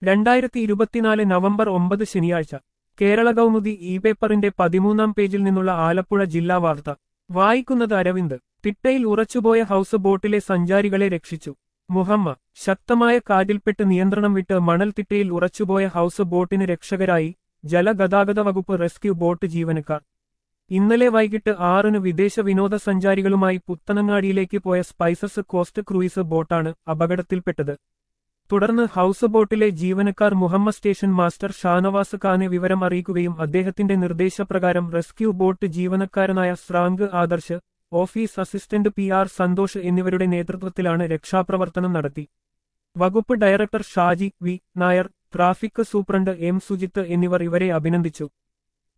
രണ്ടായിരത്തി ഇരുപത്തിനാല് നവംബർ ഒമ്പത് ശനിയാഴ്ച കേരള കൗമുദി ഇ പേപ്പറിന്റെ പതിമൂന്നാം പേജിൽ നിന്നുള്ള ആലപ്പുഴ ജില്ലാ വാർത്ത വായിക്കുന്നത് അരവിന്ദ് തിട്ടയിൽ ഉറച്ചുപോയ ഹൗസ് ബോട്ടിലെ സഞ്ചാരികളെ രക്ഷിച്ചു മുഹമ്മ ശക്തമായ കാറ്റിൽപ്പെട്ട് നിയന്ത്രണം വിട്ട് മണൽ തിട്ടയിൽ ഉറച്ചുപോയ ഹൗസ് ബോട്ടിന് രക്ഷകരായി ജലഗതാഗത വകുപ്പ് റെസ്ക്യൂ ബോട്ട് ജീവനക്കാർ ഇന്നലെ വൈകിട്ട് ആറിന് വിദേശ വിനോദസഞ്ചാരികളുമായി പുത്തനങ്ങാടിയിലേക്ക് പോയ സ്പൈസസ് കോസ്റ്റ് ക്രൂയിസ് ബോട്ടാണ് അപകടത്തിൽപ്പെട്ടത് തുടർന്ന് ഹൗസ് ബോട്ടിലെ ജീവനക്കാർ മുഹമ്മദ് സ്റ്റേഷൻ മാസ്റ്റർ ഷാനവാസ് ഖാനെ വിവരം അറിയിക്കുകയും അദ്ദേഹത്തിന്റെ നിർദ്ദേശപ്രകാരം റെസ്ക്യൂ ബോട്ട് ജീവനക്കാരനായ സ്രാങ്ക് Adarsh office assistant P R Santhosh എന്നിവരുടെ നേതൃത്വത്തിലാണ് രക്ഷാപ്രവർത്തനം നടത്തി വകുപ്പ് director Shaji V Nair traffic superintendent M Sujith എന്നിവർ ഇവരെ അഭിനന്ദിച്ചു